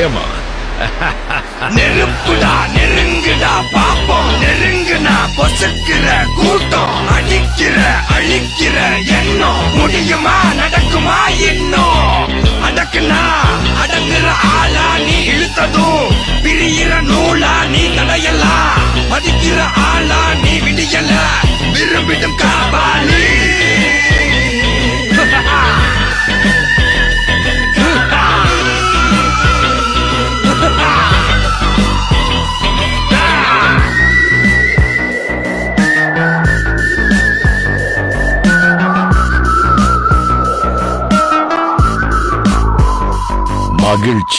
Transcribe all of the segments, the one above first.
நிச்சயமா நெருப்புடா நெருங்குடா பாப்போம் நெருங்குனா பொசுக்கிற கூட்டம் அடிக்கிற அழிக்கிற எண்ணம் முடியுமா நடக்குமா இன்னும் அடக்குனா அடங்குற ஆளா நீ இழுத்ததும் பிரியிற நூலா நீ தடையலாம் மதிக்கிற ஆளா நீ விடியல விரும்பிடும் காபாலி மகிழ்ச்சி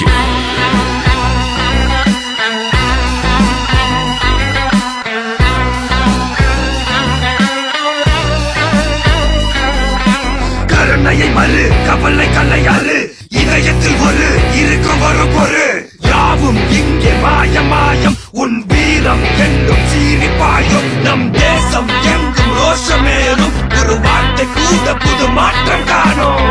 கருணையை மறு கவலை கல்லையாறு இதயத்தில் ஒரு இருக்கும் ஒரு பொரு யாவும் இங்கே மாயம் மாயம் உன் வீரம் என்றும் சீறி பாயும் நம் தேசம் எங்கும் ரோஷமேறும் ஒரு வார்த்தை கூட புது மாற்றம் காணும்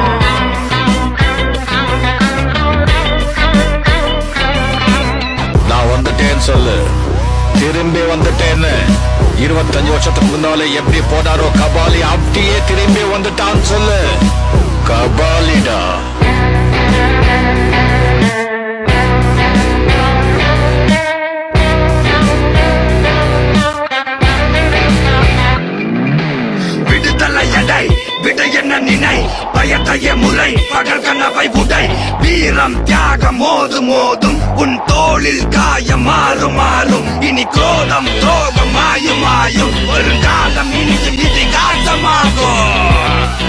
நான் வந்துட்டேன்னு சொல்லு திரும்பி வந்துட்டேன்னு இருபத்தஞ்சு வருஷத்துக்கு முன்னாலே எப்படி போனாரோ கபாலி அப்படியே திரும்பி வந்துட்டான்னு சொல்லு கபாலிடா விடுதலை எடை விடை என்ன நினை பயத்தைய முறை பகல் கனவை உடை வீரம் தியாகம் மோதும் மோதும் உன் தோளில் காயம் மாறும் மாறும் இனி கோலம் துரோகம் மாயும் மாயும் ஒரு காலம் இனி இதிகாசமாகும்